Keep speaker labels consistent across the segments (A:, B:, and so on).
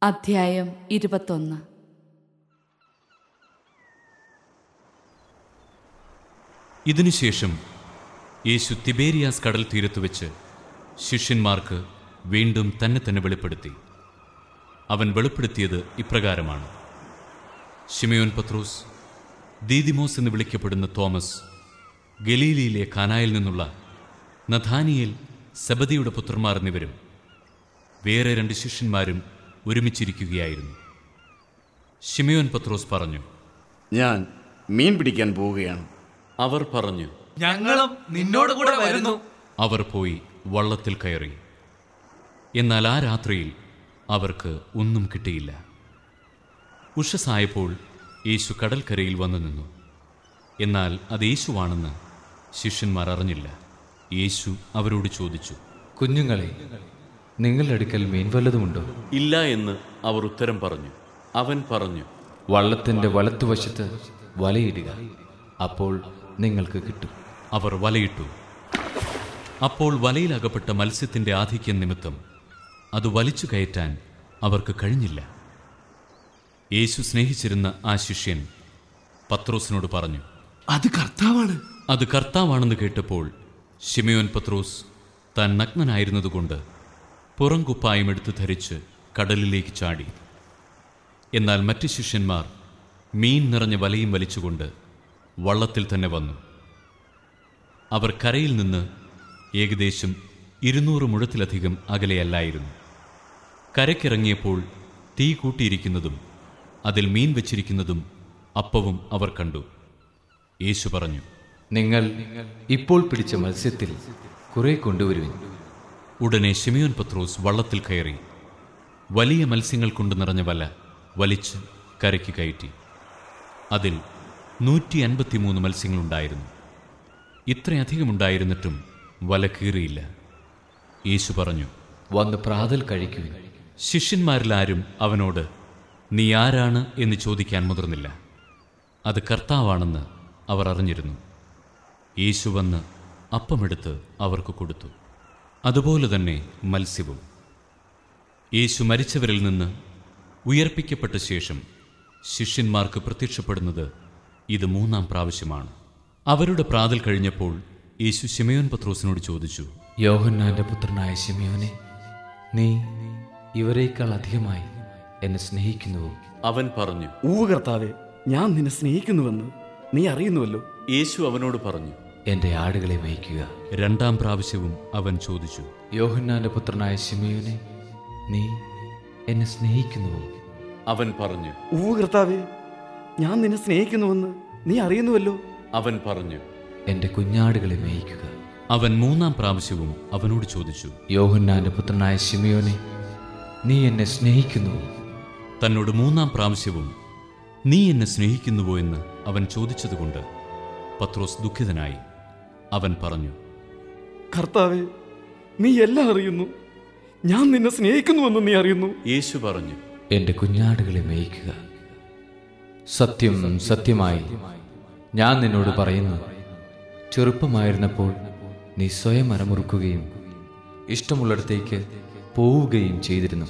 A: അധ്യായം ഇരുപത്തൊന്ന്
B: ഇതിനുശേഷം യേശു തിബേരിയാസ് കടൽ തീരത്ത് വെച്ച് ശിഷ്യന്മാർക്ക് വീണ്ടും തന്നെ തന്നെ വെളിപ്പെടുത്തി അവൻ വെളിപ്പെടുത്തിയത് ഇപ്രകാരമാണ് ഷിമയോൻ പത്രോസ് ദീദിമോസ് എന്ന് വിളിക്കപ്പെടുന്ന തോമസ് ഗലീലിയിലെ കാനായിൽ നിന്നുള്ള നഥാനിയേൽ സബദിയുടെ പുത്രന്മാർ എന്നിവരും വേറെ രണ്ട് ശിഷ്യന്മാരും ഒരുമിച്ചിരിക്കുകയായിരുന്നു ഷിമയോൻ പത്രോസ് പറഞ്ഞു
C: ഞാൻ മീൻ പിടിക്കാൻ പോവുകയാണ്
B: അവർ പറഞ്ഞു
D: ഞങ്ങളും നിന്നോട് കൂടെ വരുന്നു
B: അവർ പോയി വള്ളത്തിൽ കയറി എന്നാൽ ആ രാത്രിയിൽ അവർക്ക് ഒന്നും കിട്ടിയില്ല ഉഷസായപ്പോൾ യേശു കടൽക്കരയിൽ വന്നു നിന്നു എന്നാൽ അത് യേശുവാണെന്ന് ശിഷ്യന്മാർ അറിഞ്ഞില്ല യേശു അവരോട് ചോദിച്ചു
E: കുഞ്ഞുങ്ങളെ നിങ്ങളുടെ അടുക്കൽ മീൻ വല്ലതുമുണ്ടോ
B: ഇല്ല എന്ന് അവർ ഉത്തരം പറഞ്ഞു അവൻ പറഞ്ഞു
E: വള്ളത്തിന്റെ വലത്തുവശത്ത് വലയിടുക അപ്പോൾ നിങ്ങൾക്ക് കിട്ടും
B: അവർ വലയിട്ടു അപ്പോൾ വലയിലകപ്പെട്ട മത്സ്യത്തിന്റെ ആധിക്യം നിമിത്തം അത് വലിച്ചു കയറ്റാൻ അവർക്ക് കഴിഞ്ഞില്ല യേശു സ്നേഹിച്ചിരുന്ന ആ ശിഷ്യൻ പത്രോസിനോട് പറഞ്ഞു
C: അത് കർത്താവാണ്
B: അത് കർത്താവാണെന്ന് കേട്ടപ്പോൾ ഷിമയോൻ പത്രോസ് താൻ നഗ്നനായിരുന്നതുകൊണ്ട് പുറംകുപ്പായം എടുത്ത് ധരിച്ച് കടലിലേക്ക് ചാടി എന്നാൽ മറ്റ് ശിഷ്യന്മാർ മീൻ നിറഞ്ഞ വലയും വലിച്ചുകൊണ്ട് വള്ളത്തിൽ തന്നെ വന്നു അവർ കരയിൽ നിന്ന് ഏകദേശം ഇരുന്നൂറ് മുഴത്തിലധികം അകലെയല്ലായിരുന്നു കരയ്ക്കിറങ്ങിയപ്പോൾ തീ കൂട്ടിയിരിക്കുന്നതും അതിൽ മീൻ വെച്ചിരിക്കുന്നതും അപ്പവും അവർ കണ്ടു യേശു പറഞ്ഞു
E: നിങ്ങൾ ഇപ്പോൾ പിടിച്ച മത്സ്യത്തിൽ കുറെ കൊണ്ടുവരുവിൻ
B: ഉടനെ ഷിമിയോൻ പത്രോസ് വള്ളത്തിൽ കയറി വലിയ മത്സ്യങ്ങൾ കൊണ്ട് നിറഞ്ഞ വല വലിച്ച് കരയ്ക്ക് കയറ്റി അതിൽ നൂറ്റി അൻപത്തിമൂന്ന് മത്സ്യങ്ങളുണ്ടായിരുന്നു ഇത്രയധികമുണ്ടായിരുന്നിട്ടും വല കീറിയില്ല യേശു പറഞ്ഞു
E: വന്ന് പ്രാതൽ കഴിക്കുവിൻ
B: ശിഷ്യന്മാരിലാരും അവനോട് നീ ആരാണ് എന്ന് ചോദിക്കാൻ മുതിർന്നില്ല അത് കർത്താവാണെന്ന് അവർ അറിഞ്ഞിരുന്നു യേശു വന്ന് അപ്പമെടുത്ത് അവർക്ക് കൊടുത്തു അതുപോലെ തന്നെ മത്സ്യവും യേശു മരിച്ചവരിൽ നിന്ന് ഉയർപ്പിക്കപ്പെട്ട ശേഷം ശിഷ്യന്മാർക്ക് പ്രത്യക്ഷപ്പെടുന്നത് ഇത് മൂന്നാം പ്രാവശ്യമാണ് അവരുടെ പ്രാതൽ കഴിഞ്ഞപ്പോൾ യേശു ശിമയോൻ പത്രോസിനോട് ചോദിച്ചു
E: യോഹന്നാന്റെ പുത്രനായ ശിമിയോനെ നീ ഇവരേക്കാൾ അധികമായി എന്നെ സ്നേഹിക്കുന്നുവോ
B: അവൻ പറഞ്ഞു
C: ഊവ് കർത്താവെ ഞാൻ നിന്നെ സ്നേഹിക്കുന്നുവെന്ന് നീ അറിയുന്നുവല്ലോ
B: യേശു അവനോട് പറഞ്ഞു
E: എന്റെ ആടുകളെ മേയ്ക്കുക
B: രണ്ടാം പ്രാവശ്യവും അവൻ ചോദിച്ചു
E: യോഹന്നാന്റെ പുത്രനായ ശിമിയോനെ നീ എന്നെ സ്നേഹിക്കുന്നുവോ
B: അവൻ പറഞ്ഞു
C: ഊവ് കർത്താവെ ഞാൻ നിന്നെ സ്നേഹിക്കുന്നുവെന്ന് നീ അറിയുന്നുവല്ലോ
B: അവൻ പറഞ്ഞു
E: എന്റെ കുഞ്ഞാടുകളെ മേയ്ക്കുക
B: അവൻ മൂന്നാം പ്രാവശ്യവും അവനോട് ചോദിച്ചു
E: യോഹന്നാന്റെ പുത്രനായ ശിമിയോനെ നീ എന്നെ സ്നേഹിക്കുന്നുവോ
B: തന്നോട് മൂന്നാം പ്രാവശ്യവും നീ എന്നെ സ്നേഹിക്കുന്നുവോ എന്ന് അവൻ ചോദിച്ചതുകൊണ്ട് പത്രോസ് ദുഃഖിതനായി അവൻ പറഞ്ഞു
C: കർത്താവെ നീ എല്ലാം അറിയുന്നു ഞാൻ നിന്നെ സ്നേഹിക്കുന്നുവെന്ന് നീ അറിയുന്നു
B: യേശു പറഞ്ഞു
E: എന്റെ കുഞ്ഞാടുകളെ മേയ്ക്കുക സത്യം സത്യമായി ഞാൻ നിന്നോട് പറയുന്നു ചെറുപ്പമായിരുന്നപ്പോൾ നീ സ്വയം അരമുറുക്കുകയും ഇഷ്ടമുള്ളിടത്തേക്ക് പോവുകയും ചെയ്തിരുന്നു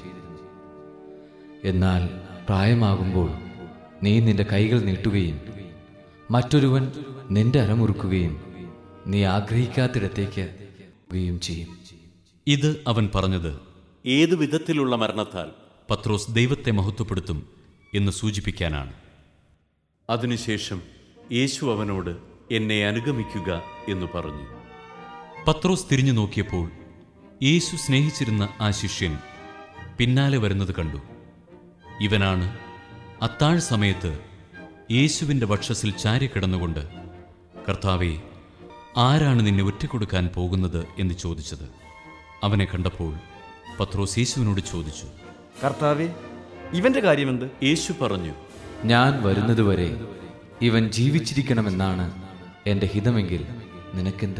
E: എന്നാൽ പ്രായമാകുമ്പോൾ നീ നിന്റെ കൈകൾ നീട്ടുകയും മറ്റൊരുവൻ നിന്റെ അരമുറുക്കുകയും നീ ആഗ്രഹിക്കാത്തിടത്തേക്ക് പോവുകയും ചെയ്യും
B: ഇത് അവൻ പറഞ്ഞത് ഏതു വിധത്തിലുള്ള മരണത്താൽ പത്രോസ് ദൈവത്തെ മഹത്വപ്പെടുത്തും എന്ന് സൂചിപ്പിക്കാനാണ് അതിനുശേഷം യേശു അവനോട് എന്നെ അനുഗമിക്കുക എന്ന് പറഞ്ഞു പത്രോസ് തിരിഞ്ഞു നോക്കിയപ്പോൾ യേശു സ്നേഹിച്ചിരുന്ന ആ ശിഷ്യൻ പിന്നാലെ വരുന്നത് കണ്ടു ഇവനാണ് അത്താഴ സമയത്ത് യേശുവിൻ്റെ വക്ഷസിൽ ചാരിക്കിടന്നുകൊണ്ട് കർത്താവെ ആരാണ് നിന്നെ ഒറ്റക്കൊടുക്കാൻ പോകുന്നത് എന്ന് ചോദിച്ചത് അവനെ കണ്ടപ്പോൾ പത്രോസ് യേശുവിനോട് ചോദിച്ചു
C: കർത്താവെ ഇവന്റെ കാര്യമെന്ത്
B: യേശു പറഞ്ഞു
E: ഞാൻ വരുന്നതുവരെ ഇവൻ ജീവിച്ചിരിക്കണമെന്നാണ് എൻ്റെ ഹിതമെങ്കിൽ നിനക്കെന്ത്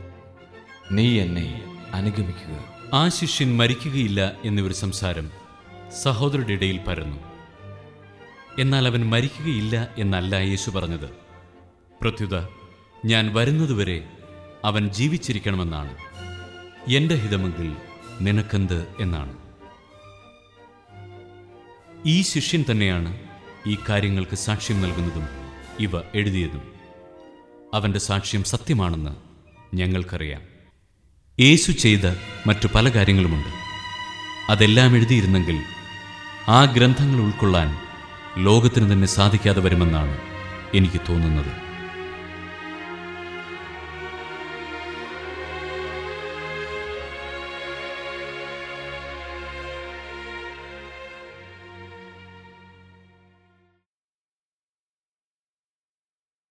E: നീ എന്നെ അനുഗമിക്കുക
B: ആ ശിഷ്യൻ മരിക്കുകയില്ല എന്നിവർ സംസാരം സഹോദരരുടെ ഇടയിൽ പരന്നു എന്നാൽ അവൻ മരിക്കുകയില്ല എന്നല്ല യേശു പറഞ്ഞത് പ്രത്യുത ഞാൻ വരുന്നതുവരെ അവൻ ജീവിച്ചിരിക്കണമെന്നാണ് എൻ്റെ ഹിതമെങ്കിൽ നിനക്കെന്ത് എന്നാണ് ഈ ശിഷ്യൻ തന്നെയാണ് ഈ കാര്യങ്ങൾക്ക് സാക്ഷ്യം നൽകുന്നതും ഇവ എഴുതിയതും അവൻ്റെ സാക്ഷ്യം സത്യമാണെന്ന് ഞങ്ങൾക്കറിയാം യേശു ചെയ്ത മറ്റു പല കാര്യങ്ങളുമുണ്ട് അതെല്ലാം എഴുതിയിരുന്നെങ്കിൽ ആ ഗ്രന്ഥങ്ങൾ ഉൾക്കൊള്ളാൻ ലോകത്തിന് തന്നെ സാധിക്കാതെ വരുമെന്നാണ് എനിക്ക് തോന്നുന്നത്